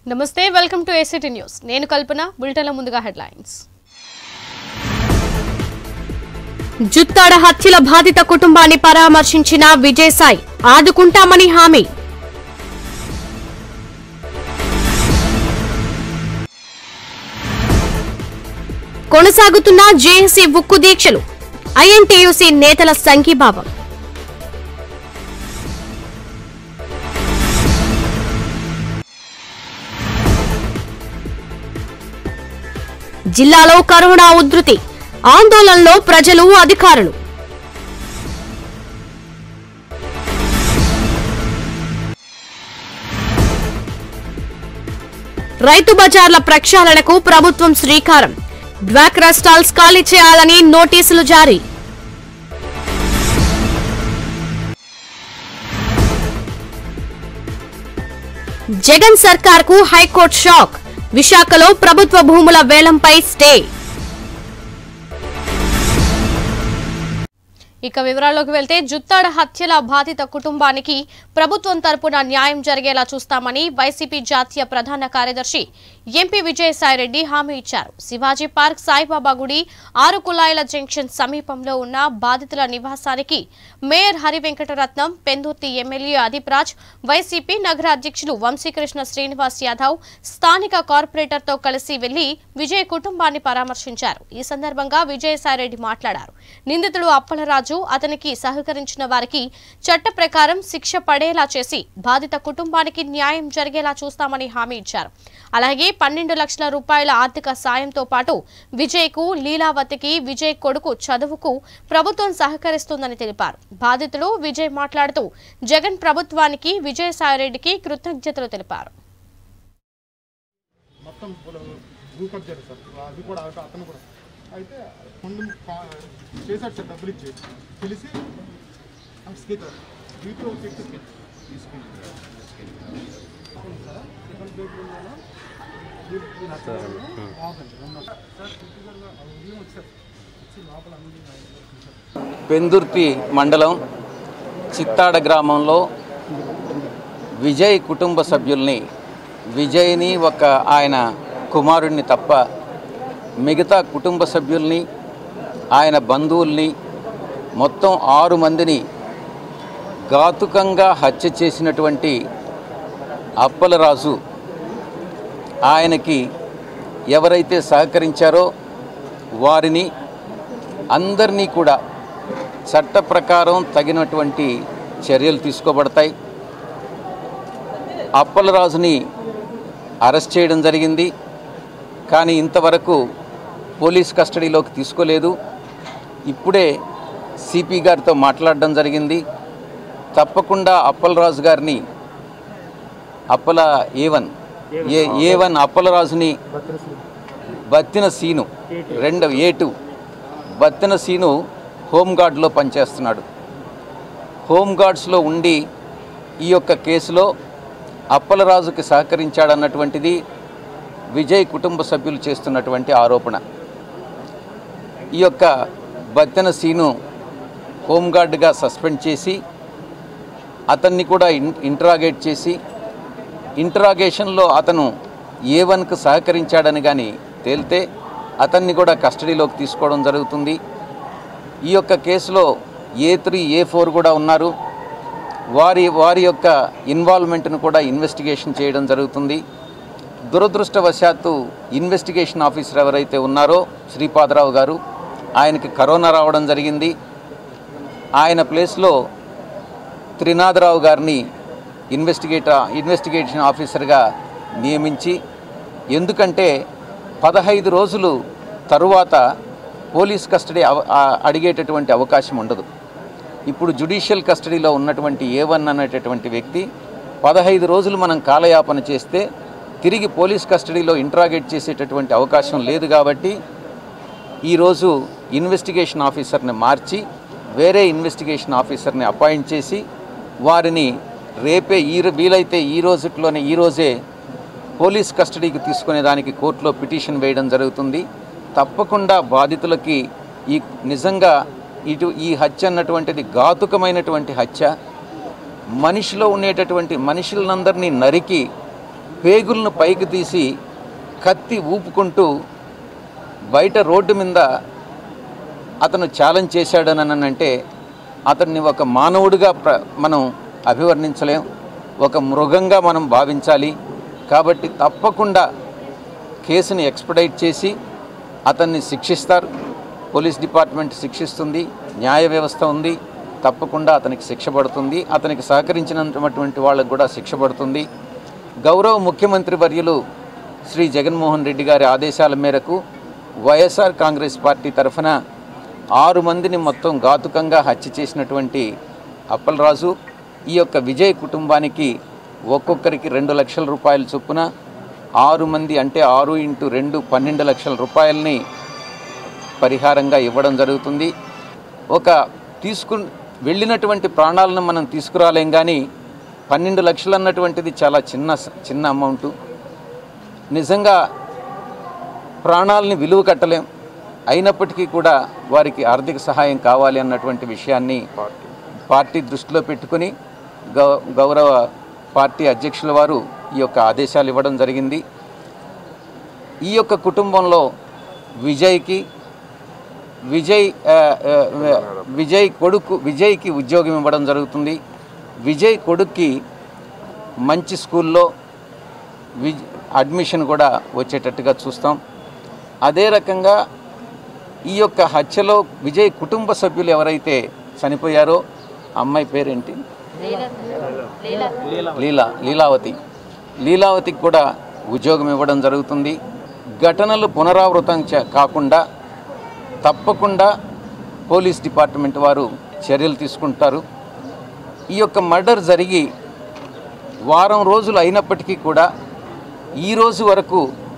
నమస్తే welcome to ACT news నేను కల్పన బులెటిన్ల ముందుగా హెడ్లైన్స్ జుత్తాడ హత్యల బాధిత కుటుంబాన్ని పరామర్శించిన విజయసాయి ఆదుకుంటామని హామీ కొనసాగుతున్న జేఏసీ ఉక్కు దీక్షలు ఐఎన్టీయూసీ నేతల సంఘీభావం జిల్లాలో కరోనా ఉధృతి ఆందోళనలో ప్రజలు అధికారులు రైతు బజార్ల ప్రక్షాళనకు ప్రభుత్వం శ్రీకారం డ్వాక్రా స్టాల్స్ ఖాళీ చేయాలని నోటీసులు జారీ జగన్ సర్కార్కు హైకోర్టు షాక్ విశాఖలో ప్రభుత్వ భూముల వేలంపై స్టే ఇక వివరాల్లోకి వెళ్తే జుత్తాడ హత్యల బాధిత కుటుంబానికి ప్రభుత్వం తరపున న్యాయం జరిగేలా చూస్తామని వైసీపీ జాతీయ ప్రధాన కార్యదర్శి ఎంపీ విజయసాయిరెడ్డి హామీ ఇచ్చారు శివాజీ పార్క్ సాయిబాబా గుడి ఆరు కులాయిల జంక్షన్ సమీపంలో ఉన్న బాధితుల నివాసానికి మేయర్ హరి వెంకటరత్నం పెందుర్తి ఎమ్మెల్యే అదీప్ రాజ్ వైసీపీ నగర అధ్యక్షులు వంశీకృష్ణ శ్రీనివాస్ యాదవ్ స్థానిక కార్పొరేటర్తో కలిసి వెళ్లి విజయ్ కుటుంబాన్ని పరామర్శించారు ఈ సందర్భంగా విజయసాయిరెడ్డి మాట్లాడారు నిందితుడు అప్పలరాజు అతనికి సహకరించిన వారికి చట్ట ప్రకారం శిక్ష పడేలా చేసి బాధిత కుటుంబానికి న్యాయం జరిగేలా చూస్తామని హామీ ఇచ్చారు అలాగే పన్నెండు లక్షల రూపాయల ఆర్థిక సాయంతో పాటు విజయ్కు లీలావతికి విజయ్ కొడుకు చదువుకు ప్రభుత్వం సహకరిస్తుందని తెలిపారు బాధితుడు విజయ్ మాట్లాడుతూ జగన్ ప్రభుత్వానికి విజయసాయిరెడ్డికి కృతజ్ఞతలు తెలిపారు మొత్తం భూ కబ్జాలు సార్ అది కూడా అత- అతను కూడా అయితే ముందు కా- చేశాడు సార్ డబ్బులు ఇచ్చి తెలిసి స్కీత్ వీటిలో చెక్ తీసుకుంటారు పెందుర్తి మండలం చిత్తాడ గ్రామంలో విజయ్ కుటుంబ సభ్యుల్ని విజయ్ని ఒక ఆయన కుమారుడిని తప్ప మిగతా కుటుంబ సభ్యుల్ని ఆయన బంధువుల్ని మొత్తం ఆరు మందిని ఘాతుకంగా హత్య చేసినటువంటి అప్పలరాజు ఆయనకి ఎవరైతే సహకరించారో వారిని అందరినీ కూడా చట్ట ప్రకారం తగినటువంటి చర్యలు తీసుకోబడతాయి అప్పలరాజుని అరెస్ట్ చేయడం జరిగింది కానీ ఇంతవరకు పోలీస్ కస్టడీలోకి తీసుకోలేదు ఇప్పుడే సిపి గారితో మాట్లాడడం జరిగింది తప్పకుండా అప్పలరాజు గారిని Appala A one A A one అప్పలరాజుని బత్తిన సీను రెండు ఏ టూ బత్తిన సీను హోంగార్డ్లో పనిచేస్తున్నాడు హోంగార్డ్స్లో ఉండి ఈ యొక్క కేసులో అప్పలరాజుకి సహకరించాడన్నటువంటిది విజయ్ కుటుంబ సభ్యులు చేస్తున్నటువంటి ఆరోపణ ఈ యొక్క బత్తెన సీను హోంగార్డ్గా సస్పెండ్ చేసి అతన్ని కూడా ఇన్ ఇంటరాగేట్ చేసి ఇంటరాగేషన్లో అతను ఏ వన్కు సహకరించాడని కానీ తేలితే అతన్ని కూడా కస్టడీలోకి తీసుకోవడం జరుగుతుంది ఈ యొక్క కేసులో ఏ త్రీ ఏ ఫోర్ కూడా ఉన్నారు వారి వారి యొక్క ఇన్వాల్వ్మెంట్ను కూడా ఇన్వెస్టిగేషన్ చేయడం జరుగుతుంది దురదృష్టవశాత్తు ఇన్వెస్టిగేషన్ ఆఫీసర్ ఎవరైతే ఉన్నారో శ్రీపాదరావు గారు ఆయనకి కరోనా రావడం జరిగింది ఆయన ప్లేస్లో త్రినాథరావు గారిని ఇన్వెస్టిగేటర్ ఇన్వెస్టిగేషన్ ఆఫీసర్గా నియమించి ఎందుకంటే పదహైదు రోజులు తరువాత పోలీస్ కస్టడీ అవ- ఆ- అడిగేటటువంటి అవకాశం ఉండదు ఇప్పుడు జుడిషియల్ కస్టడీలో ఉన్నటువంటి ఏ వన్ అనేటటువంటి వ్యక్తి పదహైదు రోజులు మనం కాలయాపన చేస్తే తిరిగి పోలీస్ కస్టడీలో ఇంట్రాగేట్ చేసేటటువంటి అవకాశం లేదు కాబట్టి ఈరోజు ఇన్వెస్టిగేషన్ ఆఫీసర్ని మార్చి వేరే ఇన్వెస్టిగేషన్ ఆఫీసర్ని అపాయింట్ చేసి వారిని రేపే ఈ రో- వీలైతే ఈ రోజుట్లోనే ఈ రోజే పోలీస్ కస్టడీకి తీసుకునే దానికి కోర్టులో పిటిషన్ వేయడం జరుగుతుంది తప్పకుండా బాధితులకి ఈ నిజంగా ఇటు ఈ హత్య అన్నటువంటిది ఘాతుకమైనటువంటి హత్య మనిషిలో ఉండేటటువంటి మనుషులందరినీ నరికి పేగులను పైకి తీసి కత్తి ఊపుకుంటూ బయట రోడ్డు మీద అతను ఛాలెంజ్ చేశాడని అంటే అతన్ని ఒక మానవుడిగా ప్ర మనం అభివర్ణించలేం ఒక మృగంగా మనం భావించాలి కాబట్టి తప్పకుండా కేసుని ఎక్స్పడైట్ చేసి అతన్ని శిక్షిస్తారు పోలీస్ డిపార్ట్మెంట్ శిక్షిస్తుంది న్యాయ వ్యవస్థ ఉంది తప్పకుండా అతనికి శిక్ష పడుతుంది అతనికి సహకరించినటువంటి వాళ్ళకు కూడా శిక్ష పడుతుంది గౌరవ ముఖ్యమంత్రి వర్యులు శ్రీ జగన్మోహన్ రెడ్డి గారి ఆదేశాల మేరకు వైఎస్ఆర్ కాంగ్రెస్ పార్టీ తరఫున ఆరు మందిని మొత్తం ఘాతుకంగా హత్య చేసినటువంటి అప్పలరాజు ఈ యొక్క విజయ్ కుటుంబానికి ఒక్కొక్కరికి రెండు లక్షల రూపాయల చొప్పున ఆరు మంది అంటే ఆరు ఇంటూ రెండు పన్నెండు లక్షల రూపాయలని పరిహారంగా ఇవ్వడం జరుగుతుంది ఒక తీసుకు వెళ్ళినటువంటి ప్రాణాలను మనం తీసుకురాలేం కానీ పన్నెండు లక్షలు అన్నటువంటిది చాలా చిన్న చిన్న అమౌంట్ నిజంగా ప్రాణాలని విలువ కట్టలేం అయినప్పటికీ కూడా వారికి ఆర్థిక సహాయం కావాలి అన్నటువంటి విషయాన్ని పార్టీ దృష్టిలో పెట్టుకుని గౌ గౌరవ పార్టీ అధ్యక్షుల వారు ఈ యొక్క ఆదేశాలు ఇవ్వడం జరిగింది ఈ యొక్క కుటుంబంలో విజయ్కి విజయ్ ఆ, ఆ, విజయ్ కొడుకు విజయ్కి ఉద్యోగం ఇవ్వడం జరుగుతుంది విజయ్ కొడుక్కి మంచి స్కూల్లో విజ్ అడ్మిషన్ కూడా వచ్చేటట్టుగా చూస్తాం అదే రకంగా ఈ యొక్క హత్యలో విజయ్ కుటుంబ సభ్యులు ఎవరైతే చనిపోయారో ఆ అమ్మాయి పేరేంటి లీలా లీలావతి లీలావతికి కూడా ఉద్యోగం ఇవ్వడం జరుగుతుంది ఘటనలు పునరావృతం చే- కాకుండా తప్పకుండా పోలీస్ డిపార్ట్మెంట్ వారు చర్యలు తీసుకుంటారు ఈ యొక్క మర్డర్ జరిగి వారం రోజులు అయినప్పటికీ కూడా ఈ రోజు వరకు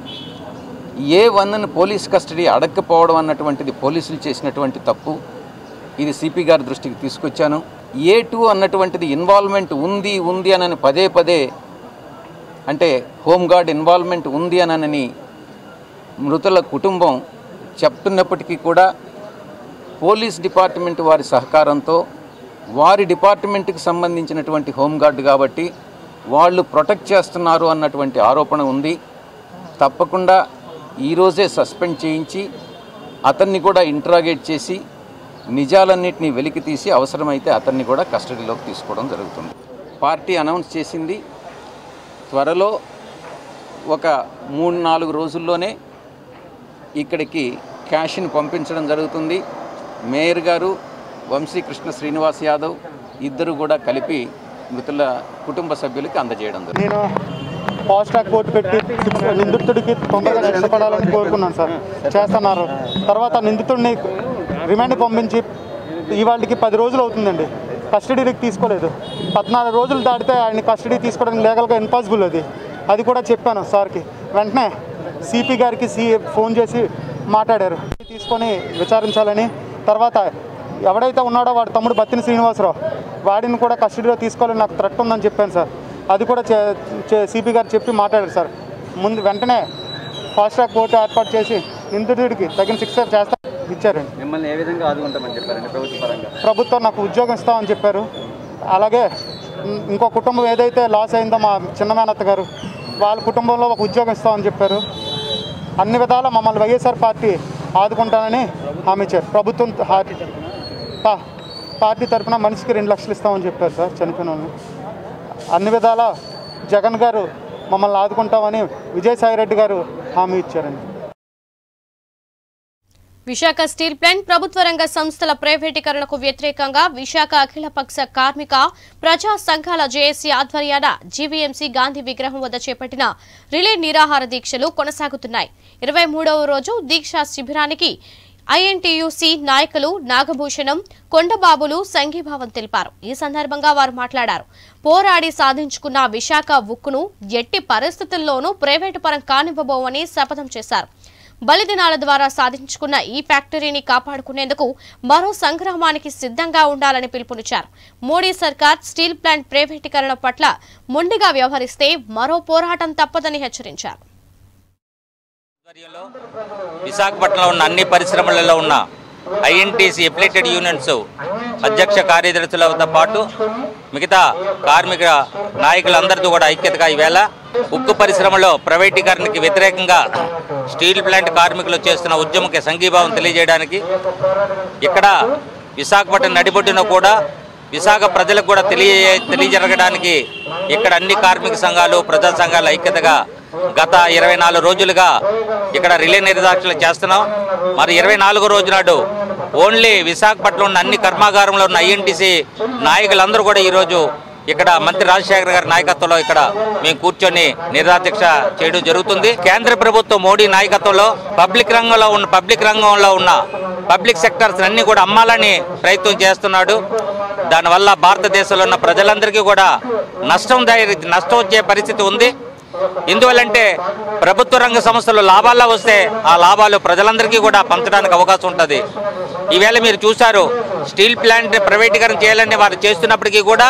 ఏ వన్ను పోలీస్ కస్టడీ అడగకపోవడం అన్నటువంటిది పోలీసులు చేసినటువంటి తప్పు ఇది సిపి గారి దృష్టికి తీసుకొచ్చాను ఏ టూ అన్నటువంటిది ఇన్వాల్వ్మెంట్ ఉంది ఉంది అనని పదే పదే అంటే హోంగార్డ్ ఇన్వాల్వ్మెంట్ ఉంది అనని మృతుల కుటుంబం చెప్తున్నప్పటికీ కూడా పోలీస్ డిపార్ట్మెంట్ వారి సహకారంతో వారి డిపార్ట్మెంట్కి సంబంధించినటువంటి హోంగార్డ్ కాబట్టి వాళ్ళు ప్రొటెక్ట్ చేస్తున్నారు అన్నటువంటి ఆరోపణ ఉంది తప్పకుండా ఈరోజే సస్పెండ్ చేయించి అతన్ని కూడా ఇంట్రాగేట్ చేసి నిజాలన్నింటినీ వెలికి తీసి అవసరమైతే అతన్ని కూడా కస్టడీలోకి తీసుకోవడం జరుగుతుంది పార్టీ అనౌన్స్ చేసింది త్వరలో ఒక మూడు నాలుగు రోజుల్లోనే ఇక్కడికి క్యాష్ని పంపించడం జరుగుతుంది మేయర్ గారు వంశీకృష్ణ శ్రీనివాస్ యాదవ్ ఇద్దరు కూడా కలిపి మృతుల కుటుంబ సభ్యులకి అందజేయడం జరుగుతుంది నేను ఫాస్ట్ ట్రాక్ కోర్టు పెట్టి నిందితుడికి తొందరగా శిక్ష పడాలని కోరుకున్నాను సార్ చేస్తున్నారు తర్వాత నిందితుడిని రిమాండ్ పంపించి ఇవాళకి పది రోజులు అవుతుందండి కస్టడీకి తీసుకోలేదు పద్నాలుగు రోజులు దాటితే ఆయన కస్టడీ తీసుకోవడానికి లీగల్గా ఇంపాసిబుల్ అది అది కూడా చెప్పాను సార్కి వెంటనే సిపి గారికి సి ఫోన్ చేసి మాట్లాడారు తీసుకొని విచారించాలని తర్వాత ఎవడైతే ఉన్నాడో వాడు తమ్ముడు బత్తిన శ్రీనివాసరావు వాడిని కూడా కస్టడీలో తీసుకోవాలని నాకు థ్రెట్ ఉందని చెప్పాను సార్ అది కూడా సిపి గారు చెప్పి మాట్లాడారు సార్ ముందు వెంటనే ఫాస్ట్ ట్రాక్ కోర్టు ఏర్పాటు చేసి నిందితుడికి తగిన శిక్ష చేస్తా ఇచ్చారండి మిమ్మల్ని ఏ విధంగా ఆదుకుంటామని చెప్పారండి ప్రభుత్వ పరంగా ప్రభుత్వం నాకు ఉద్యోగం ఇస్తామని చెప్పారు అలాగే ఇం- ఇంకో కుటుంబం ఏదైతే లాస్ అయిందో మా చిన్న మేనత్త గారు వాళ్ళ కుటుంబంలో ఒక ఉద్యోగం ఇస్తామని చెప్పారు అన్ని విధాలా మమ్మల్ని వైఎస్ఆర్ పార్టీ ఆదుకుంటానని హామీ ఇచ్చారు ప్రభుత్వం హా- పా- పార్టీ తరఫున మనిషికి రెండు లక్షలు ఇస్తామని చెప్పారు సార్ చనిపోయిన వాళ్ళని అన్ని విధాల జగన్ గారు మమ్మల్ని ఆదుకుంటామని విజయసాయి రెడ్డి గారు హామీ ఇచ్చారండి విశాఖ స్టీల్ ప్లాంట్ ప్రభుత్వ రంగ సంస్థల ప్రైవేటీకరణకు వ్యతిరేకంగా విశాఖ అఖిలపక్ష కార్మిక ప్రజా సంఘాల జేఏసీ ఆధ్వర్యాన జీవీఎంసీ గాంధీ విగ్రహం వద్ద చేపట్టిన రిలే నిరాహార దీక్షలు కొనసాగుతున్నాయి ఇరవై మూడవ రోజు దీక్షా శిబిరానికి ఐఎన్టీయూసీ నాయకులు నాగభూషణం కొండబాబులు సంఘీభావం తెలిపారు ఈ సందర్భంగా వారు మాట్లాడారు పోరాడి సాధించుకున్న విశాఖ ఉక్కును ఎట్టి పరిస్థితుల్లోనూ ప్రైవేటు పరం కానివ్వబోవని శపథం చేశారు బలిదినాల ద్వారా సాధించుకున్న ఈ ఫ్యాక్టరీని కాపాడుకునేందుకు మరో సంగ్రామానికి సిద్ధంగా ఉండాలని పిలుపునిచ్చారు మోడీ సర్కార్ స్టీల్ ప్లాంట్ ప్రైవేటీకరణ పట్ల మొండిగా వ్యవహరిస్తే మరో పోరాటం తప్పదని హెచ్చరించారు ఆధ్వర్యంలో విశాఖపట్నంలో ఉన్న అన్ని పరిశ్రమలలో ఉన్న ఐఎన్టీసీ ఎఫిలేటెడ్ యూనియన్స్ అధ్యక్ష కార్యదర్శులతో పాటు మిగతా కార్మిక నాయకులందరితో కూడా ఐక్యతగా ఈవేళ ఉక్కు పరిశ్రమలో ప్రైవేటీకరణకి వ్యతిరేకంగా స్టీల్ ప్లాంట్ కార్మికులు చేస్తున్న ఉద్యమకి సంఘీభావం తెలియజేయడానికి ఇక్కడ విశాఖపట్నం నడిబొడ్డున కూడా విశాఖ ప్రజలకు కూడా తెలియ తెలియజరగడానికి ఇక్కడ అన్ని కార్మిక సంఘాలు ప్రజా సంఘాలు ఐక్యతగా గత ఇరవై నాలుగు రోజులుగా ఇక్కడ రిలే నిర్దాక్షలు చేస్తున్నాం మరి ఇరవై నాలుగో రోజు నాడు ఓన్లీ విశాఖపట్నంలో ఉన్న అన్ని కర్మాగారంలో ఉన్న ఐఎన్టీసీ నాయకులందరూ కూడా ఈరోజు ఇక్కడ మంత్రి రాజశేఖర్ గారి నాయకత్వంలో ఇక్కడ మేము కూర్చొని నిరాదీక్ష చేయడం జరుగుతుంది కేంద్ర ప్రభుత్వం మోడీ నాయకత్వంలో పబ్లిక్ రంగంలో ఉన్న పబ్లిక్ రంగంలో ఉన్న పబ్లిక్ సెక్టర్స్ అన్ని కూడా అమ్మాలని ప్రయత్నం చేస్తున్నాడు దానివల్ల భారతదేశంలో ఉన్న ప్రజలందరికీ కూడా నష్టం దా- నష్టం వచ్చే పరిస్థితి ఉంది ఎందువల్లంటే ప్రభుత్వ రంగ సంస్థలు లాభాల్లో వస్తే ఆ లాభాలు ప్రజలందరికీ కూడా పంచడానికి అవకాశం ఉంటుంది ఈవేళ మీరు చూశారు స్టీల్ ప్లాంట్ ప్రైవేటీకరణ చేయాలని వారు చేస్తున్నప్పటికీ కూడా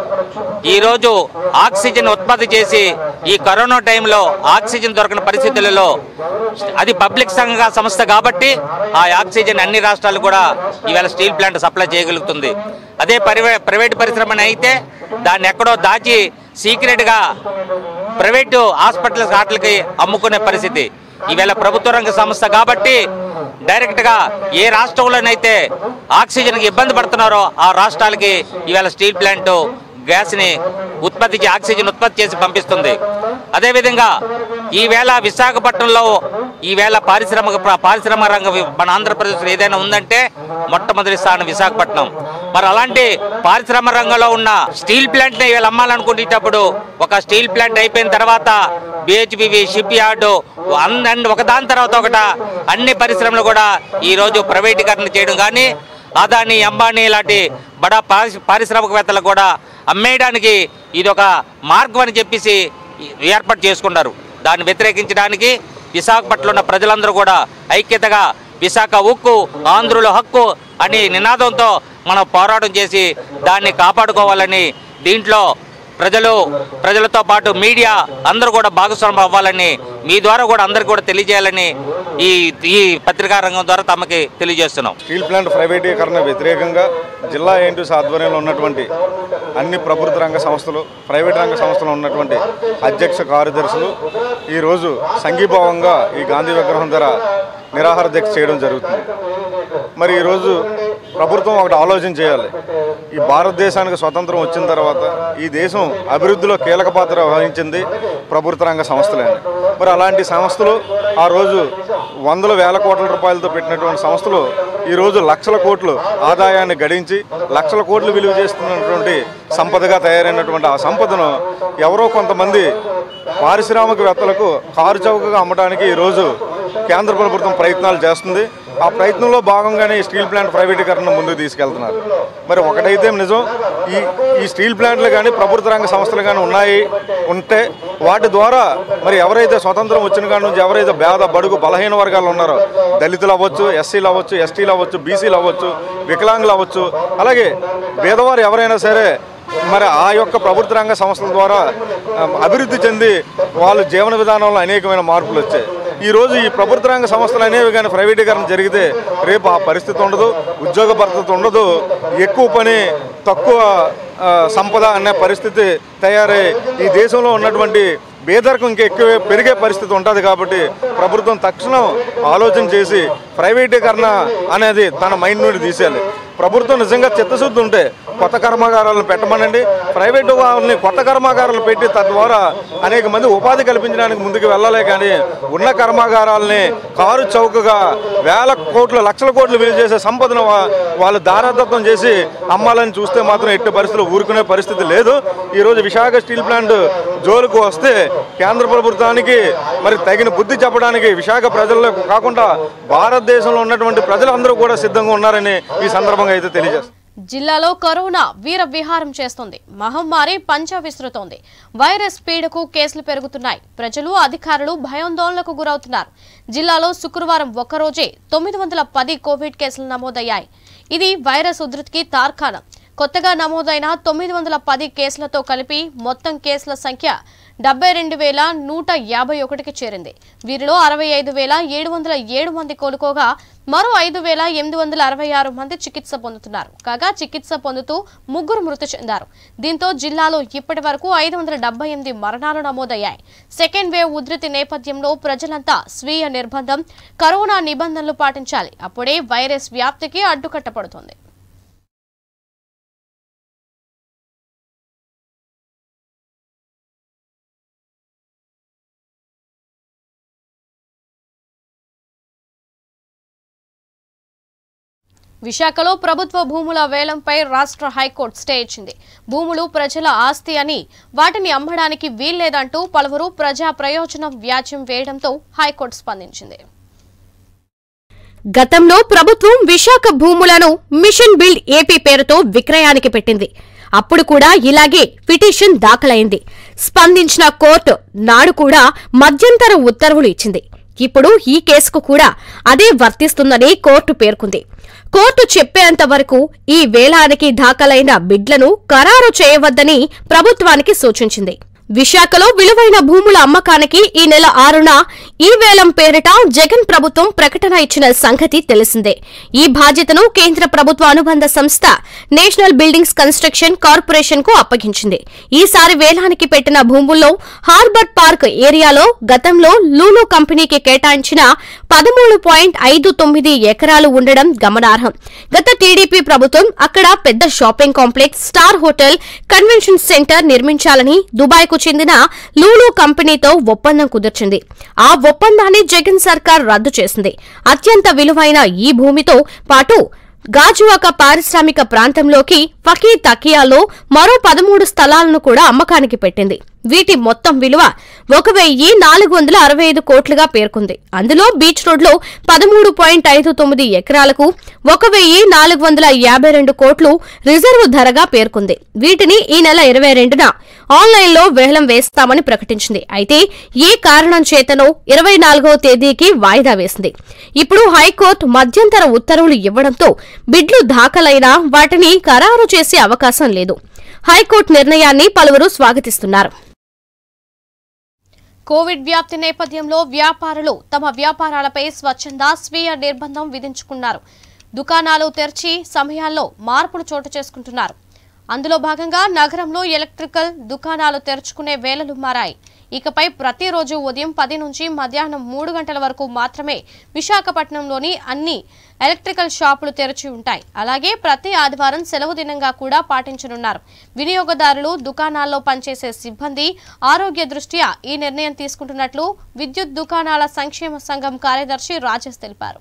ఈరోజు ఆక్సిజన్ ఉత్పత్తి చేసి ఈ కరోనా టైంలో ఆక్సిజన్ దొరకని పరిస్థితులలో అది పబ్లిక్ సంఘ సంస్థ కాబట్టి ఆ ఆక్సిజన్ అన్ని రాష్ట్రాలు కూడా ఈవేళ స్టీల్ ప్లాంట్ సప్లై చేయగలుగుతుంది అదే పరివే ప్రైవేట్ పరిశ్రమ అయితే దాన్ని ఎక్కడో దాచి సీక్రెట్గా ప్రైవేటు హాస్పిటల్స్ వాటికి అమ్ముకునే పరిస్థితి ఈవేళ ప్రభుత్వ రంగ సంస్థ కాబట్టి డైరెక్ట్గా ఏ రాష్ట్రంలోనైతే ఆక్సిజన్కి ఇబ్బంది పడుతున్నారో ఆ రాష్ట్రాలకి ఈవేళ స్టీల్ ప్లాంట్ గ్యాస్ని ఉత్పత్తి చే- ఆక్సిజన్ ఉత్పత్తి చేసి పంపిస్తుంది అదేవిధంగా ఈవేళ విశాఖపట్నంలో ఈవేళ పారిశ్రామిక ప్ర- పారిశ్రామిక రంగం వి- మన ఆంధ్రప్రదేశ్లో ఏదైనా ఉందంటే మొట్టమొదటి స్థానం విశాఖపట్నం మరి అలాంటి పారిశ్రామిక రంగంలో ఉన్న స్టీల్ ప్లాంట్ని ఈవేళ అమ్మాలనుకునేటప్పుడు ఒక స్టీల్ ప్లాంట్ అయిపోయిన తర్వాత బిహెచ్పివి షిప్ యార్డు అన్ని ఒకదాని తర్వాత ఒకట అన్ని పరిశ్రమలు కూడా ఈరోజు ప్రైవేటీకరణ చేయడం కానీ అదాని అంబానీ లాంటి బడా పారి- పారిశ్రామికవేత్తలకు కూడా అమ్మేయడానికి ఇది ఒక మార్గం అని చెప్పేసి ఏర్పాటు చేసుకున్నారు దాన్ని వ్యతిరేకించడానికి విశాఖపట్నంలో ఉన్న ప్రజలందరూ కూడా ఐక్యతగా విశాఖ ఉక్కు ఆంధ్రుల హక్కు అని నినాదంతో మనం పోరాటం చేసి దాన్ని కాపాడుకోవాలని దీంట్లో ప్రజలు ప్రజలతో పాటు మీడియా అందరూ కూడా భాగస్వామ్యం అవ్వాలని మీ ద్వారా కూడా అందరికీ కూడా తెలియజేయాలని ఈ ఈ పత్రికా రంగం ద్వారా తమకి తెలియజేస్తున్నాం స్టీల్ ప్లాంట్ ప్రైవేటీకరణ వ్యతిరేకంగా జిల్లా ఏంటూస్ ఆధ్వర్యంలో ఉన్నటువంటి అన్ని ప్రభుత్వ రంగ సంస్థలు ప్రైవేట్ రంగ సంస్థలు ఉన్నటువంటి అధ్యక్ష కార్యదర్శులు ఈరోజు సంఘీభావంగా ఈ గాంధీ విగ్రహం ధర నిరాహార దీక్ష చేయడం జరుగుతుంది మరి ఈరోజు ప్రభుత్వం ఒకటి ఆలోచన చేయాలి ఈ భారతదేశానికి స్వతంత్రం వచ్చిన తర్వాత ఈ దేశం అభివృద్ధిలో కీలక పాత్ర వహించింది ప్రభుత్వ రంగ సంస్థలని మరి అలాంటి సంస్థలు ఆ రోజు వందల వేల కోట్ల రూపాయలతో పెట్టినటువంటి సంస్థలు ఈరోజు లక్షల కోట్లు ఆదాయాన్ని గడించి లక్షల కోట్లు విలువ చేస్తున్నటువంటి సంపదగా తయారైనటువంటి ఆ సంపదను ఎవరో కొంతమంది పారిశ్రామికవేత్తలకు కారు చౌకగా అమ్మడానికి ఈరోజు కేంద్ర ప్రభుత్వం ప్రయత్నాలు చేస్తుంది ఆ ప్రయత్నంలో భాగంగానే ఈ స్టీల్ ప్లాంట్ ప్రైవేటీకరణ ముందుకు తీసుకెళ్తున్నారు మరి ఒకటైతే నిజం ఈ ఈ స్టీల్ ప్లాంట్లు కానీ ప్రభుత్వ రంగ సంస్థలు కానీ ఉన్నాయి ఉంటే వాటి ద్వారా మరి ఎవరైతే స్వతంత్రం వచ్చిన కాడి నుంచి ఎవరైతే పేద బడుగు బలహీన వర్గాలు ఉన్నారో దళితులు అవ్వచ్చు ఎస్సీలు అవ్వచ్చు ఎస్టీలు అవ్వచ్చు బీసీలు అవ్వచ్చు వికలాంగులు అవ్వచ్చు అలాగే పేదవారు ఎవరైనా సరే మరి ఆ యొక్క ప్రభుత్వ రంగ సంస్థల ద్వారా ఆ, అభివృద్ధి చెంది వాళ్ళ జీవన విధానంలో అనేకమైన మార్పులు వచ్చాయి ఈ రోజు ఈ ప్రభుత్వ రంగ సంస్థలు అనేవి కానీ ప్రైవేటీకరణ జరిగితే రేపు ఆ పరిస్థితి ఉండదు ఉద్యోగ భద్రత ఉండదు ఎక్కువ పని తక్కువ ఆ, సంపద అనే పరిస్థితి తయారై ఈ దేశంలో ఉన్నటువంటి పేదరికం ఇంకా ఎక్కువ పెరిగే పరిస్థితి ఉంటుంది కాబట్టి ప్రభుత్వం తక్షణం ఆలోచన చేసి ప్రైవేటీకరణ అనేది తన మైండ్ నుండి తీసేయాలి ప్రభుత్వం నిజంగా చిత్తశుద్ధి ఉంటే కొత్త కర్మాగారాలను పెట్టమనండి ప్రైవేటు వాళ్ళని కొత్త కర్మాగారాలు పెట్టి తద్వారా అనేక మంది ఉపాధి కల్పించడానికి ముందుకు వెళ్ళాలి కానీ ఉన్న కర్మాగారాలని కారు చౌకగా వేల కోట్లు లక్షల కోట్లు విలువ చేసే సంపదను వా- వాళ్ళు దారాదత్తం చేసి అమ్మాలని చూస్తే మాత్రం ఎట్టి పరిస్థితుల్లో ఊరుకునే పరిస్థితి లేదు ఈరోజు విశాఖ స్టీల్ ప్లాంట్ జోలుకు వస్తే కేంద్ర ప్రభుత్వానికి మరి తగిన బుద్ధి చెప్పడానికి విశాఖ ప్రజలకు కాకుండా భారతదేశంలో ఉన్నటువంటి ప్రజలందరూ కూడా సిద్ధంగా ఉన్నారని ఈ సందర్భంగా అయితే తెలియజేస్తారు జిల్లాలో కరోనా వీర విహారం చేస్తుంది మహమ్మారి పంచ విస్తృతోంది వైరస్ పీడకు కేసులు పెరుగుతున్నాయి ప్రజలు అధికారులు భయాందోళనకు గురవుతున్నారు జిల్లాలో శుక్రవారం ఒక్కరోజే తొమ్మిది వందల పది కోవిడ్ కేసులు నమోదయ్యాయి ఇది వైరస్ ఉధృతికి తార్కాణం కొత్తగా నమోదైన తొమ్మిది వందల పది కేసులతో కలిపి మొత్తం కేసుల సంఖ్య డెబ్బై రెండు వేల నూట యాభై ఒకటికి చేరింది వీరిలో అరవై ఐదు వేల ఏడు వందల ఏడు మంది కోలుకోగా మరో ఐదు వేల ఎనిమిది వందల అరవై ఆరు మంది చికిత్స పొందుతున్నారు కాగా చికిత్స పొందుతూ ముగ్గురు మృతి చెందారు దీంతో జిల్లాలో ఇప్పటి వరకు ఐదు వందల డెబ్బై ఎనిమిది మరణాలు నమోదయ్యాయి సెకండ్ వేవ్ ఉధృతి నేపథ్యంలో ప్రజలంతా స్వీయ నిర్బంధం కరోనా నిబంధనలు పాటించాలి అప్పుడే వైరస్ వ్యాప్తికి అడ్డుకట్టపడుతుంది విశాఖలో ప్రభుత్వ భూముల వేలంపై రాష్ట్ర హైకోర్టు స్టే ఇచ్చింది భూములు ప్రజల ఆస్తి అని వాటిని అమ్మడానికి వీల్లేదంటూ పలువురు ప్రజా ప్రయోజనం వ్యాజ్యం వేయడంతో హైకోర్టు స్పందించింది గతంలో ప్రభుత్వం విశాఖ భూములను మిషన్ బిల్డ్ ఏపీ పేరుతో విక్రయానికి పెట్టింది అప్పుడు కూడా ఇలాగే పిటిషన్ దాఖలైంది స్పందించిన కోర్టు నాడు కూడా మధ్యంతర ఉత్తర్వులు ఇచ్చింది ఇప్పుడు ఈ కేసుకు కూడా అదే వర్తిస్తుందని కోర్టు పేర్కొంది కోర్టు చెప్పేంత వరకు ఈ వేలానికి దాఖలైన బిడ్లను ఖరారు చేయవద్దని ప్రభుత్వానికి సూచించింది విశాఖలో విలువైన భూముల అమ్మకానికి ఈ నెల ఆరున ఈ వేలం పేరిట జగన్ ప్రభుత్వం ప్రకటన ఇచ్చిన సంగతి తెలిసిందే ఈ బాధ్యతను కేంద్ర ప్రభుత్వ అనుబంధ సంస్థ నేషనల్ బిల్డింగ్స్ కన్స్ట్రక్షన్ కార్పొరేషన్ కు అప్పగించింది ఈసారి వేలానికి పెట్టిన భూముల్లో హార్బర్ పార్క్ ఏరియాలో గతంలో లూలు కంపెనీకి కేటాయించిన పదమూడు పాయింట్ ఐదు తొమ్మిది ఎకరాలు ఉండడం గమనార్హం గత టీడీపీ ప్రభుత్వం అక్కడ పెద్ద shopping complex star hotel convention centre నిర్మించాలని దుబాయ్ కు చెందిన లూలు కంపెనీతో ఒప్పందం కుదిర్చింది ఆ ఒప్పందాన్ని జగన్ సర్కార్ రద్దు చేసింది అత్యంత విలువైన ఈ భూమితో పాటు గాజువాక పారిశ్రామిక ప్రాంతంలోకి ఫకీ తకియాలో మరో పదమూడు స్థలాలను కూడా అమ్మకానికి పెట్టింది వీటి మొత్తం విలువ ఒక వెయ్యి నాలుగు వందల అరవై ఐదు కోట్లుగా పేర్కొంది అందులో బీచ్ రోడ్లో పదమూడు పాయింట్ ఐదు తొమ్మిది ఎకరాలకు ఒక వెయ్యి నాలుగు వందల యాభై రెండు కోట్లు రిజర్వ్ ధరగా పేర్కొంది వీటిని ఈ నెల ఇరవై రెండున ఆన్లైన్లో వేలం వేస్తామని ప్రకటించింది అయితే ఏ కారణం చేతనో ఇరవై నాలుగవ తేదీకి వాయిదా వేసింది ఇప్పుడు హైకోర్టు మధ్యంతర ఉత్తర్వులు ఇవ్వడంతో బిడ్లు దాఖలైనా వాటిని ఖరారు చేసే అవకాశం లేదు హైకోర్టు నిర్ణయాన్ని పలువురు స్వాగతిస్తున్నారు కోవిడ్ వ్యాప్తి నేపథ్యంలో వ్యాపారులు తమ వ్యాపారాలపై స్వచ్ఛంద స్వీయ నిర్బంధం విధించుకున్నారు దుకాణాలు తెరిచి సమయాల్లో మార్పులు చోటు చేసుకుంటున్నారు అందులో భాగంగా నగరంలో ఎలక్ట్రికల్ దుకాణాలు తెరుచుకునే వేళలు మారాయి ఇకపై ప్రతిరోజు ఉదయం పది నుంచి మధ్యాహ్నం మూడు గంటల వరకు మాత్రమే విశాఖపట్నంలోని అన్ని ఎలక్ట్రికల్ షాపులు తెరిచి ఉంటాయి అలాగే ప్రతి ఆదివారం సెలవు దినంగా కూడా పాటించనున్నారు వినియోగదారులు దుకాణాల్లో పనిచేసే సిబ్బంది ఆరోగ్య దృష్ట్యా ఈ నిర్ణయం తీసుకుంటున్నట్లు విద్యుత్ దుకాణాల సంక్షేమ సంఘం కార్యదర్శి రాజేష్ తెలిపారు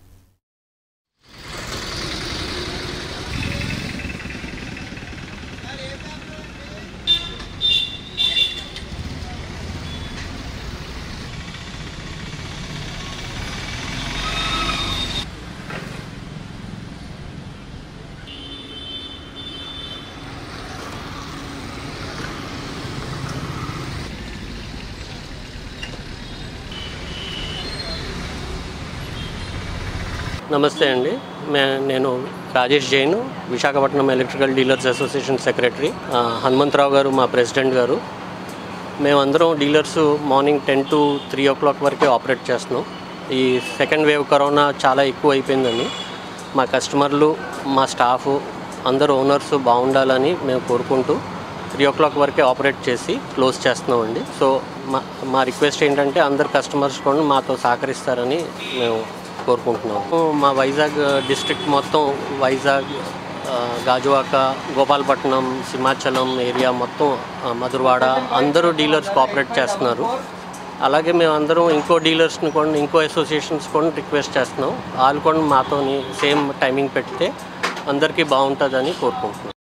నమస్తే అండి మే నేను Rajesh Jain Visakhapatnam electrical dealers association secretary ఆ, హనుమంతరావు గారు మా ప్రెసిడెంట్ గారు మేమందరం dealers morning ten to three o'clock వరకే ఆపరేట్ చేస్తున్నాం ఈ సెకండ్ వేవ్ కరోనా చాలా ఎక్కువ అయిపోయిందని మా కస్టమర్లు మా స్టాఫ్ అందరు ఓనర్స్ బాగుండాలని మేము కోరుకుంటూ త్రీ ఓ క్లాక్ వరకే ఆపరేట్ చేసి క్లోజ్ చేస్తున్నామండి సో మా మా రిక్వెస్ట్ ఏంటంటే అందరు కస్టమర్స్ కూడా మాతో సహకరిస్తారని మేము కోరుకుంటున్నాము మా వైజాగ్ డిస్ట్రిక్ట్ మొత్తం వైజాగ్ ఆ, గాజువాక గోపాలపట్నం సింహాచలం ఏరియా మొత్తం ఆ, మధురవాడ అందరూ డీలర్స్ కోఆపరేట్ చేస్తున్నారు అలాగే మేము అందరం ఇంకో డీలర్స్ని కూడా ఇంకో అసోసియేషన్స్ కూడా రిక్వెస్ట్ చేస్తున్నాం వాళ్ళు కూడా మాతోని సేమ్ టైమింగ్ పెడితే అందరికీ బాగుంటుందని కోరుకుంటున్నాం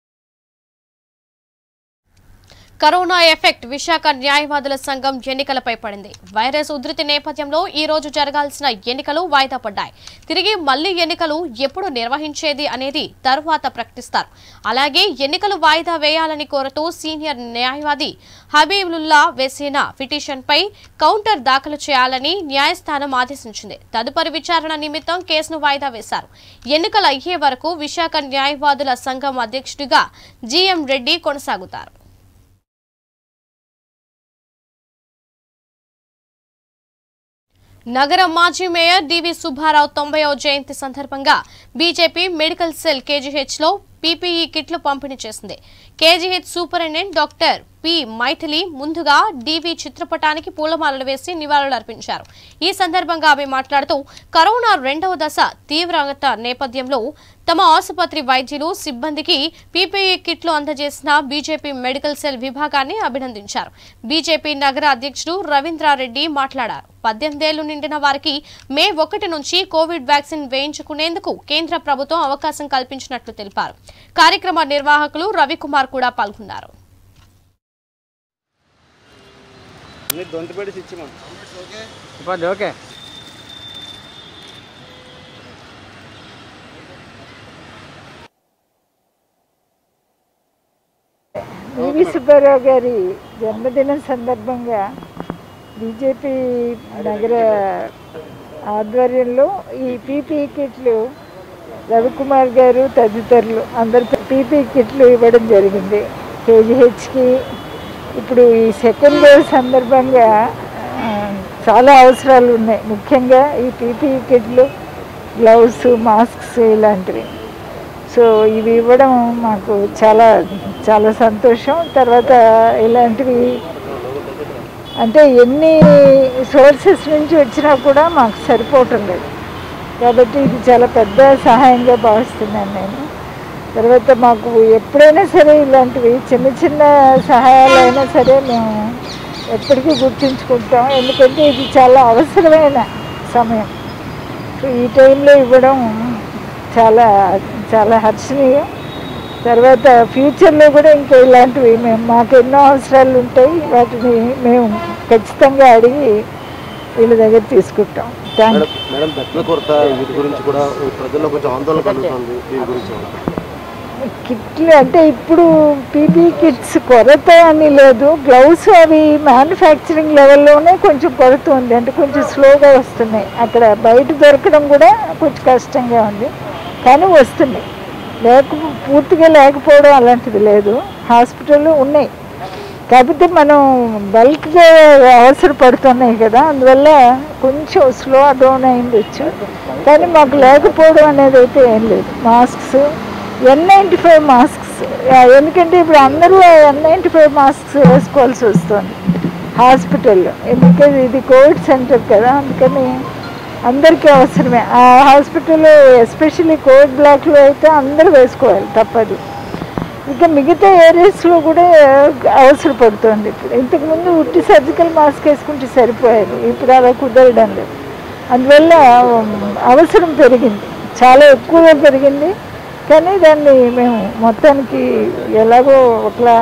కరోనా ఎఫెక్ట్ విశాఖ న్యాయవాదుల సంఘం ఎన్నికలపై పడింది వైరస్ ఉధృతి నేపథ్యంలో ఈ రోజు జరగాల్సిన ఎన్నికలు వాయిదా పడ్డాయి తిరిగి మళ్లీ ఎన్నికలు ఎప్పుడు నిర్వహించేది అనేది తరువాత ప్రకటిస్తారు అలాగే ఎన్నికలు వాయిదా వేయాలని కోరుతూ సీనియర్ న్యాయవాది హబీబుల్లా వేసిన పిటిషన్పై కౌంటర్ దాఖలు చేయాలని న్యాయస్థానం ఆదేశించింది తదుపరి విచారణ నిమిత్తం కేసును వాయిదా వేశారు ఎన్నికలు అయ్యే వరకు విశాఖ న్యాయవాదుల సంఘం అధ్యక్షుడిగా జీఎం రెడ్డి కొనసాగుతారు నగర మాజీ మేయర్ డివి సుబ్బారావు తొంభైవ జయంతి సందర్భంగా బీజేపీ మెడికల్ సెల్ కేజీహెచ్ లో పీపీఈ కిట్లు పంపిణీ చేసింది KGH superintendent doctor P Mythili ముందుగా డివి చిత్రపటానికి పూలమాలలు వేసి నివాళులర్పించారు ఈ సందర్భంగా ఆమె మాట్లాడుతూ కరోనా రెండవ దశ తీవ్రత నేపథ్యంలో తమ ఆసుపత్రి వైద్యులు సిబ్బందికి పీపీఈ కిట్లు అందజేసిన బీజేపీ మెడికల్ సెల్ విభాగాన్ని అభినందించారు బీజేపీ నగర అధ్యక్షుడు రవీంద్రారెడ్డి మాట్లాడారు పద్దెనిమిదేళ్లు నిండిన వారికి మే ఒకటి నుంచి కోవిడ్ వ్యాక్సిన్ వేయించుకునేందుకు కేంద్ర ప్రభుత్వం అవకాశం కల్పించినట్లు తెలిపారు కార్యక్రమ నిర్వాహకులు రవికుమార్ కూడా పాల్గొన్నారు ఓకే వివి సుబ్బారావు గారి జన్మదినం సందర్భంగా బీజేపీ నగర ఆధ్వర్యంలో ఈ పీపీ కిట్లు రవికుమార్ గారు తదితరులు అందరు పీపీ కిట్లు ఇవ్వడం జరిగింది కేజీహెచ్కి ఇప్పుడు ఈ సెకండ్ వేవ్ సందర్భంగా ఆ, చాలా అవసరాలు ఉన్నాయి ముఖ్యంగా ఈ పీపీ కిట్లు గ్లౌస్ మాస్క్స్ ఇలాంటివి సో ఇవి ఇవ్వడం మాకు చాలా చాలా సంతోషం తర్వాత ఇలాంటివి అంటే ఎన్ని సోర్సెస్ నుంచి వచ్చినా కూడా మాకు సరిపోవటం లేదు కాబట్టి ఇది చాలా పెద్ద సహాయంగా భావిస్తున్నాను నేను తర్వాత మాకు ఎప్పుడైనా సరే ఇలాంటివి చిన్న చిన్న సహాయాలు అయినా సరే మేము ఎప్పటికీ గుర్తుంచుకుంటాం ఎందుకంటే ఇది చాలా అవసరమైన సమయం సో ఈ టైంలో ఇవ్వడం చాలా చాలా హర్షణీయం తర్వాత ఫ్యూచర్లో కూడా ఇంకా ఇలాంటివి మేము మాకు ఎన్నో అవసరాలు ఉంటాయి వాటిని మేము ఖచ్చితంగా అడిగి వీళ్ళ దగ్గర తీసుకుంటాం థ్యాంక్ మేడం బెత్తల కొరత వీటి గురించి కూడా ప్రజల్లో కొంచెం ఆందోళన కలుగుతుంది దీని గురించి కిట్లు అంటే ఇప్పుడు పీపీ కిట్స్ కొరత అని లేదు గ్లౌస్ అవి మ్యానుఫ్యాక్చరింగ్ లెవెల్లోనే కొంచెం కొరత ఉంది అంటే కొంచెం స్లోగా వస్తున్నాయి అక్కడ బయట దొరకడం కూడా కొంచెం కష్టంగా ఉంది కానీ వస్తున్నాయి లేక పూర్తిగా లేకపోవడం అలాంటిది లేదు హాస్పిటల్లో ఉన్నాయి కాకపోతే మనం బల్క్గా అవసరపడుతున్నాయి కదా అందువల్ల కొంచెం స్లో డౌన్ అయిండొచ్చు కానీ మాకు లేకపోవడం అనేది అయితే ఏం లేదు masks N ninety five masks ఎందుకంటే ఇప్పుడు అందరూ ఎన్ నైంటీ ఫైవ్ మాస్క్స్ వేసుకోవాల్సి వస్తుంది హాస్పిటల్లో ఎందుకంటే ఇది కోవిడ్ సెంటర్ కదా అందుకని అందరికీ అవసరమే ఆ హాస్పిటల్లో ఎస్పెషల్లీ కోవిడ్ బ్లాక్లో అయితే అందరూ వేసుకోవాలి తప్పదు ఇంకా మిగతా ఏరియాస్లో కూడా అవసరపడుతుంది ఇప్పుడు ఇంతకుముందు ఉట్టి సర్జికల్ మాస్క్ వేసుకుంటే సరిపోయేది ఇప్పుడు అలా కుదరడం లేదు అందువల్ల ఉమ్, అవసరం పెరిగింది చాలా ఎక్కువగా పెరిగింది కానీ దాన్ని మేము మొత్తానికి ఎలాగో ఒకలా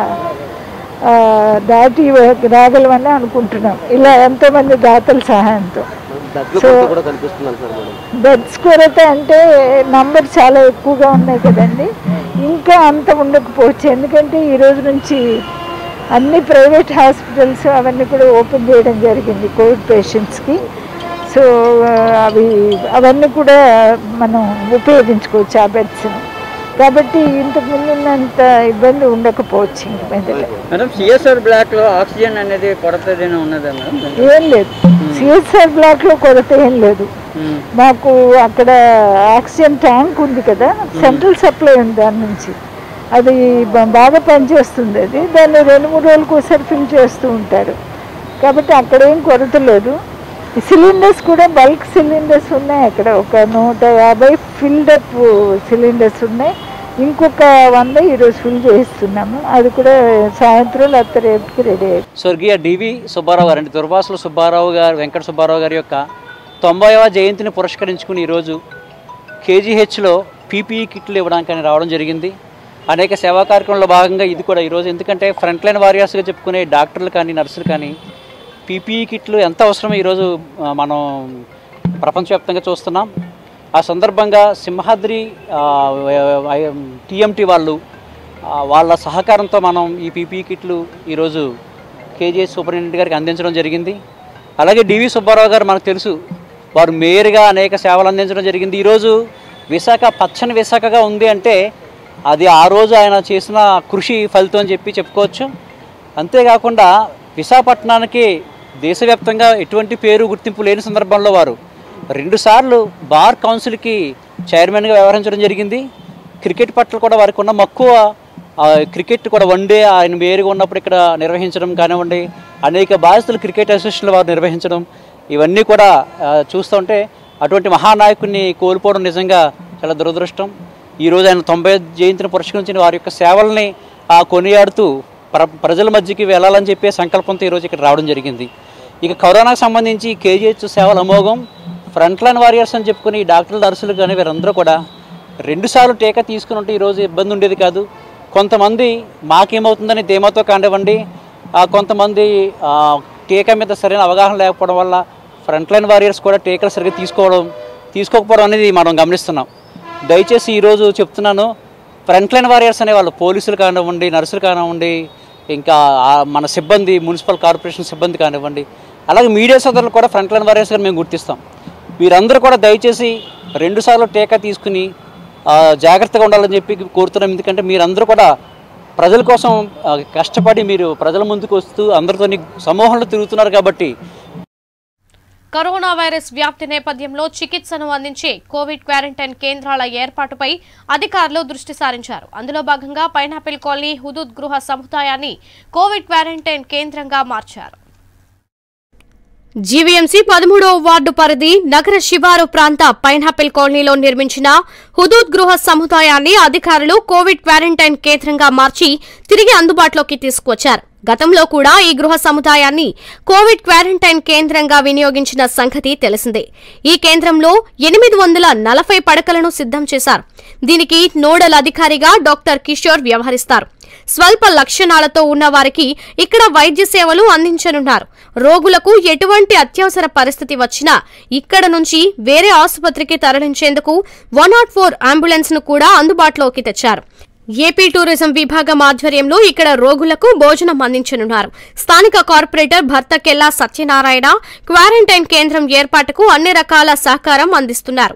ఆ, దాటి రాగలమని అనుకుంటున్నాం ఇలా ఎంతోమంది దాతల సహాయంతో బెత్తల సో కొరత కూడా కనిపిస్తుంది సార్ మేడం బెడ్స్ కొరత అంటే నంబర్ చాలా ఎక్కువగా ఉన్నాయి కదండి ఇంకా అంత ఉండకపోవచ్చు ఎందుకంటే ఈ రోజు నుంచి అన్ని ప్రైవేట్ హాస్పిటల్స్ అవన్నీ కూడా ఓపెన్ చేయడం జరిగింది కోవిడ్ పేషెంట్స్కి సో ఆ, అవి అవన్నీ కూడా మనం ఉపయోగించుకోవచ్చు ఆ బెడ్స్ని కాబట్టి ఇంతకు ముందు ఉన్నంత ఇబ్బంది ఉండకపోవచ్చు ఇంక మీదట మేడం సిఎస్ఆర్ బ్లాక్ లో ఆక్సిజన్ అనేది కొరత ఏదైనా ఉన్నదా మేడం ఏం లేదు సిఎస్ఆర్ బ్లాక్లో కొరత ఏం లేదు మాకు అక్కడ ఆక్సిజన్ ట్యాంక్ ఉంది కదా సెంట్రల్ సప్లై ఉంది దాని నుంచి అది బ- బాగా పనిచేస్తుంది అది దాన్ని రెండు మూడు రోజులకు ఒకసారి ఫిల్ చేస్తూ ఉంటారు కాబట్టి అక్కడ ఏం కొరత లేదు ఈ సిలిండర్స్ కూడా బల్క్ సిలిండర్స్ ఉన్నాయి అక్కడ ఒక నూట యాభై ఫిల్డ్ అప్ సిలిండర్స్ ఉన్నాయి ఇంకొక వంద ఈరోజు ఫిల్ చేయిస్తున్నాము అది కూడా సాయంత్రం లేకపోతే రేపుకి రెడీ అయిపోయింది స్వర్గీయ డివి సుబ్బారావు గారు అంటే దుర్వాసుల సుబ్బారావు గారు వెంకట సుబ్బారావు గారి యొక్క తొంభైవ జయంతిని పురస్కరించుకుని ఈరోజు కేజీహెచ్లో పీపీఈ కిట్లు ఇవ్వడానికి రావడం జరిగింది అనేక సేవా కార్యక్రమంలో భాగంగా ఇది కూడా ఈరోజు ఎందుకంటే ఫ్రంట్ లైన్ వారియర్స్గా చెప్పుకునే డాక్టర్లు కానీ నర్సులు కానీ పీపీఈ కిట్లు ఎంత అవసరమో ఈరోజు ఆ, మనం ప్రపంచవ్యాప్తంగా చూస్తున్నాం ఆ సందర్భంగా సింహాద్రి టీఎంటీ వాళ్ళు ఆ, వాళ్ళ సహకారంతో మనం ఈ పీపీఈ కిట్లు ఈరోజు కేజీఎస్ సూపరింటెండెంట్ గారికి అందించడం జరిగింది అలాగే డివి సుబ్బారావు గారు మనకు తెలుసు వారు మేయర్గా అనేక సేవలు అందించడం జరిగింది ఈరోజు విశాఖ పచ్చని విశాఖగా ఉంది అంటే అది ఆ రోజు ఆయన చేసిన కృషి ఫలితం అని చెప్పి చెప్పుకోవచ్చు అంతేకాకుండా విశాఖపట్నానికి దేశవ్యాప్తంగా ఎటువంటి పేరు గుర్తింపు లేని సందర్భంలో వారు రెండుసార్లు బార్ కౌన్సిల్కి చైర్మన్గా వ్యవహరించడం జరిగింది క్రికెట్ పట్ల కూడా వారికి ఉన్న మక్కువ ఆ, క్రికెట్ కూడా వన్ డే ఆయన వేరుగా ఉన్నప్పుడు ఇక్కడ నిర్వహించడం కానివ్వండి అనేక బాధ్యతలు క్రికెట్ అసోసియేషన్లు వారు నిర్వహించడం ఇవన్నీ కూడా ఆ, చూస్తుంటే అటువంటి మహానాయకుడిని కోల్పోవడం నిజంగా చాలా దురదృష్టం ఈరోజు ఆయన తొంభై జయంతిని పురస్కరించిన వారి యొక్క సేవల్ని ఆ, కొనియాడుతూ ప్ర ప్రజల మధ్యకి వెళ్ళాలని చెప్పే సంకల్పంతో ఈరోజు ఇక్కడ రావడం జరిగింది ఇక కరోనాకు సంబంధించి కేజీహెచ్ సేవల అమోఘం ఫ్రంట్ లైన్ వారియర్స్ అని చెప్పుకుని ఈ డాక్టర్లు నర్సులు కానీ వీరందరూ కూడా రెండుసార్లు టీకా తీసుకుని ఉంటే ఈరోజు ఇబ్బంది ఉండేది కాదు కొంతమంది మాకేమవుతుందని ధీమాతో కానివ్వండి ఆ, కొంతమంది ఆ, టీకా మీద సరైన అవగాహన లేకపోవడం వల్ల ఫ్రంట్ లైన్ వారియర్స్ కూడా టీకాలు సరిగ్గా తీసుకోవడం తీసుకోకపోవడం అనేది మనం గమనిస్తున్నాం దయచేసి ఈరోజు చెప్తున్నాను ఫ్రంట్ లైన్ వారియర్స్ అనే వాళ్ళు పోలీసులు కానివ్వండి నర్సులు కానివ్వండి ఇంకా ఆ మన సిబ్బంది మున్సిపల్ కార్పొరేషన్ సిబ్బంది కానివ్వండి అలాగే మీడియా సోదరులు కూడా ఫ్రంట్ లైన్ వారియర్స్గా మేము గుర్తిస్తాం వీరందరూ కూడా దయచేసి రెండుసార్లు టీకా తీసుకుని ఆ, జాగ్రత్తగా ఉండాలని చెప్పి కోరుతున్నాం ఎందుకంటే మీరందరూ కూడా ప్రజల కోసం ఆ, కష్టపడి మీరు ప్రజల ముందుకు వస్తూ అందరితో సమూహంలో తిరుగుతున్నారు కాబట్టి కరోనా వైరస్ వ్యాప్తి నేపథ్యంలో చికిత్సను అందించే కోవిడ్ క్వారంటైన్ కేంద్రాల ఏర్పాటుపై అధికారులు దృష్టి సారించారు అందులో భాగంగా పైనాపిల్ కాలనీ హుదూద్ గృహ సముదాయాన్ని కోవిడ్ క్వారంటైన్ కేంద్రంగా మార్చారు జీవీఎంసీ పదమూడవ వార్డు పరిధి నగర శివారు ప్రాంత పైనాపిల్ కాలనీలో నిర్మించిన హుదూద్ గృహ సముదాయాన్ని అధికారులు కోవిడ్ క్వారంటైన్ కేంద్రంగా మార్చి తిరిగి అందుబాటులోకి తీసుకువచ్చారు గతంలో కూడా ఈ గృహ సముదాయాన్ని కోవిడ్ క్వారంటైన్ కేంద్రంగా వినియోగించిన సంగతి తెలిసిందే ఈ కేంద్రంలో ఎనిమిది వందల నలభై పడకలను సిద్ధం చేశారు దీనికి నోడల్ అధికారిగా డాక్టర్ కిషోర్ వ్యవహరిస్తారు స్వల్ప లక్షణాలతో ఉన్న వారికి ఇక్కడ వైద్య సేవలు అందించనున్నారు రోగులకు ఎటువంటి అత్యవసర పరిస్థితి వచ్చినా ఇక్కడ నుంచి వేరే ఆసుపత్రికి తరలించేందుకు వన్ నాట్ ఫోర్ అంబులెన్స్ ను కూడా అందుబాటులోకి తెచ్చారు ఏపీ టూరిజం విభాగం ఆధ్వర్యంలో ఇక్కడ రోగులకు భోజనం అందించనున్నారు స్థానిక కార్పొరేటర్ భర్తకెల్లా సత్యనారాయణ క్వారంటైన్ కేంద్రం ఏర్పాటుకు అన్ని రకాల సహకారం అందిస్తున్నారు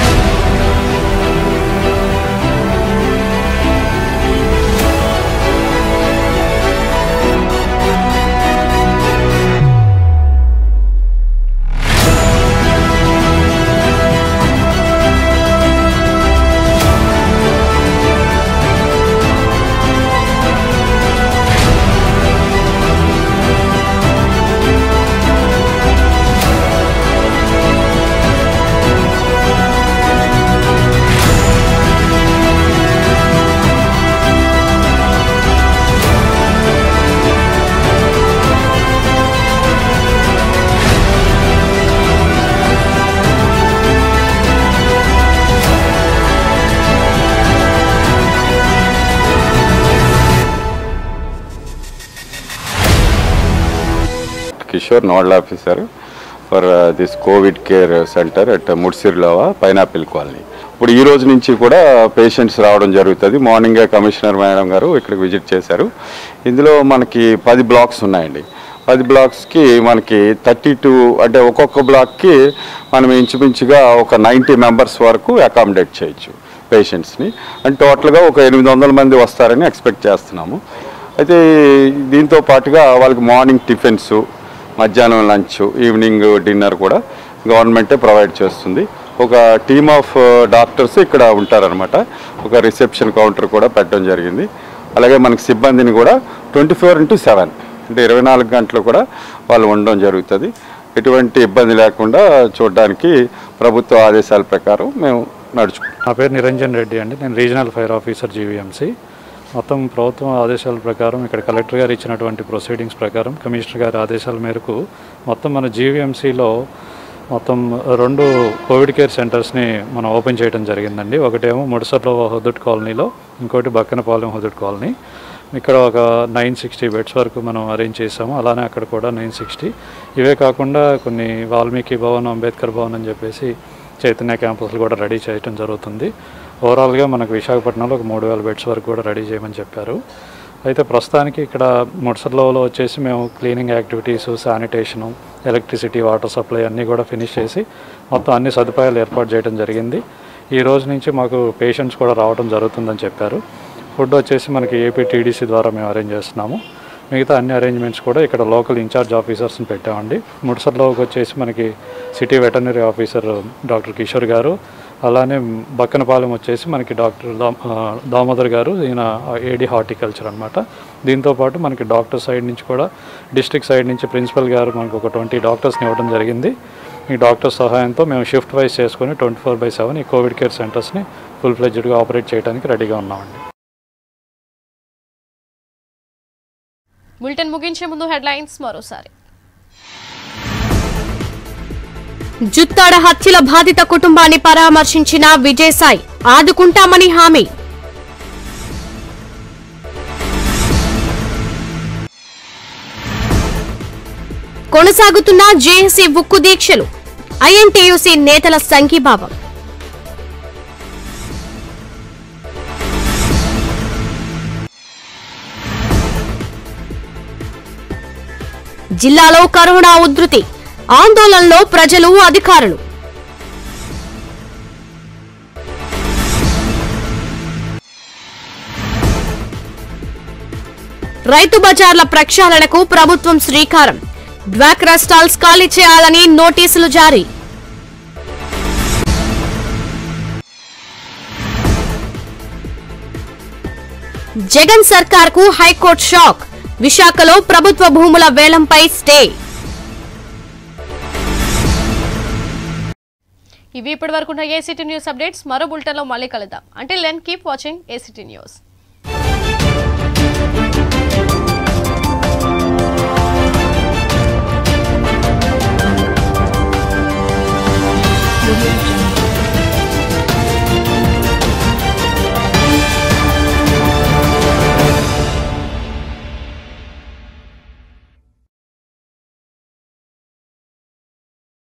Kishore nodal officer for this Covid care centre at Mudasarlova pineapple colony ఇప్పుడు ఈ రోజు నుంచి కూడా పేషెంట్స్ రావడం జరుగుతుంది మార్నింగే కమిషనర్ మేడం గారు ఇక్కడికి విజిట్ చేశారు ఇందులో మనకి పది బ్లాక్స్ ఉన్నాయండి పది బ్లాక్స్కి మనకి థర్టీ టూ అంటే ఒక్కొక్క బ్లాక్కి మనం ఇంచుమించుగా ఒక నైంటీ మెంబర్స్ వరకు అకామిడేట్ చేయొచ్చు పేషెంట్స్ని అండ్ టోటల్గా ఒక ఎనిమిది వందల మంది వస్తారని ఎక్స్పెక్ట్ చేస్తున్నాము అయితే దీంతో పాటుగా వాళ్ళకి మార్నింగ్ టిఫిన్స్ మధ్యాహ్నం లంచ్ ఈవినింగ్ డిన్నర్ కూడా గవర్నమెంటే ప్రొవైడ్ చేస్తుంది ఒక టీమ్ ఆఫ్ డాక్టర్స్ ఇక్కడ ఉంటారనమాట ఒక రిసెప్షన్ కౌంటర్ కూడా పెట్టడం జరిగింది అలాగే మనకి సిబ్బందిని కూడా ట్వంటీ ఫోర్ ఇంటూ సెవెన్ అంటే ఇరవై నాలుగు గంటలు కూడా వాళ్ళు ఉండడం జరుగుతుంది ఎటువంటి ఇబ్బంది లేకుండా చూడడానికి ప్రభుత్వ ఆదేశాల ప్రకారం మేము నడుచుకుంటాం నా పేరు నిరంజన్ రెడ్డి అండి నేను రీజనల్ ఫైర్ ఆఫీసర్ జీవీఎంసీ మొత్తం ప్రభుత్వం ఆదేశాల ప్రకారం ఇక్కడ కలెక్టర్ గారు ఇచ్చినటువంటి ప్రొసీడింగ్స్ ప్రకారం కమిషనర్ గారి ఆదేశాల మేరకు మొత్తం మన జీవీఎంసీలో మొత్తం రెండు కోవిడ్ కేర్ సెంటర్స్ని మనం ఓపెన్ చేయడం జరిగిందండి ఒకటేమో ముడసర్లో హుదుట్ కాలనీలో ఇంకోటి బక్కనపాలెం హుదుట్ కాలనీ ఇక్కడ ఒక నైన్ సిక్స్టీ బెడ్స్ వరకు మనం అరేంజ్ చేసాము అలానే అక్కడ కూడా నైన్ సిక్స్టీ ఇవే కాకుండా కొన్ని వాల్మీకి భవన్ అంబేద్కర్ భవన్ అని చెప్పేసి చైతన్య క్యాంపస్లు కూడా రెడీ చేయడం జరుగుతుంది ఓవరాల్గా మనకు విశాఖపట్నంలో ఒక మూడు వేల బెడ్స్ వరకు కూడా రెడీ చేయమని చెప్పారు అయితే ప్రస్తుతానికి ఇక్కడ ముడసర్లోలో వచ్చేసి మేము cleaning activities sanitation electricity water supply అన్నీ కూడా ఫినిష్ చేసి మొత్తం అన్ని సదుపాయాలు ఏర్పాటు చేయడం జరిగింది ఈ రోజు నుంచి మాకు పేషెంట్స్ కూడా రావడం జరుగుతుందని చెప్పారు ఫుడ్ వచ్చేసి మనకి ఏపీ టీడీసీ ద్వారా మేము అరేంజ్ చేస్తున్నాము మిగతా అన్ని అరేంజ్మెంట్స్ కూడా ఇక్కడ లోకల్ ఇన్ఛార్జ్ ఆఫీసర్స్ని పెట్టామండి ముడసర్లోకి వచ్చేసి మనకి city veterinary officer doctor Kishore గారు అలానే బక్కనపాలెం వచ్చేసి మనకి డాక్టర్ దా- ఆ, దామోదర్ గారు ఈయన ఏడి హార్టికల్చర్ అనమాట దీంతోపాటు మనకి డాక్టర్ సైడ్ నుంచి కూడా డిస్ట్రిక్ట్ సైడ్ నుంచి ప్రిన్సిపల్ గారు మనకు ఒక ట్వంటీ డాక్టర్స్ని ఇవ్వడం జరిగింది ఈ డాక్టర్ సహాయంతో మేము షిఫ్ట్ వైజ్ చేసుకొని ట్వంటీ ఫోర్ బై సెవెన్ ఈ కోవిడ్ కేర్ సెంటర్స్ని ఫుల్ ఫ్లెడ్జ్డ్గా ఆపరేట్ చేయడానికి రెడీగా ఉన్నామండి బులెటిన్ ముగించే ముందు హెడ్లైన్స్ మరోసారి జుత్తాడ హత్యల బాధిత కుటుంబాన్ని పరామర్శించిన విజయసాయి ఆదుకుంటామని హామీ కొనసాగుతున్న జేఏసీ ఉక్కు దీక్షలు ఐఎన్టీయూసీ నేతల సంఘీభావం జిల్లాలో కరోనా ఉధృతి ఆందోళనలో ప్రజలు అధికారులు రైతు బజార్ల ప్రక్షాళనకు ప్రభుత్వం శ్రీకారం డ్వాక్రా స్టాల్స్ ఖాళీ చేయాలని నోటీసులు జారీ జగన్ సర్కార్కు హైకోర్టు షాక్ విశాఖలో ప్రభుత్వ భూముల వేలంపై స్టే ఇవి ఇప్పటి వరకు ఉన్న ఏసీటీ న్యూస్ అప్డేట్స్ మరో బులెటిన్లో మళ్ళీ కలుద్దాం అంటే లెన్ కీప్ వాచింగ్ ఏసీటీ న్యూస్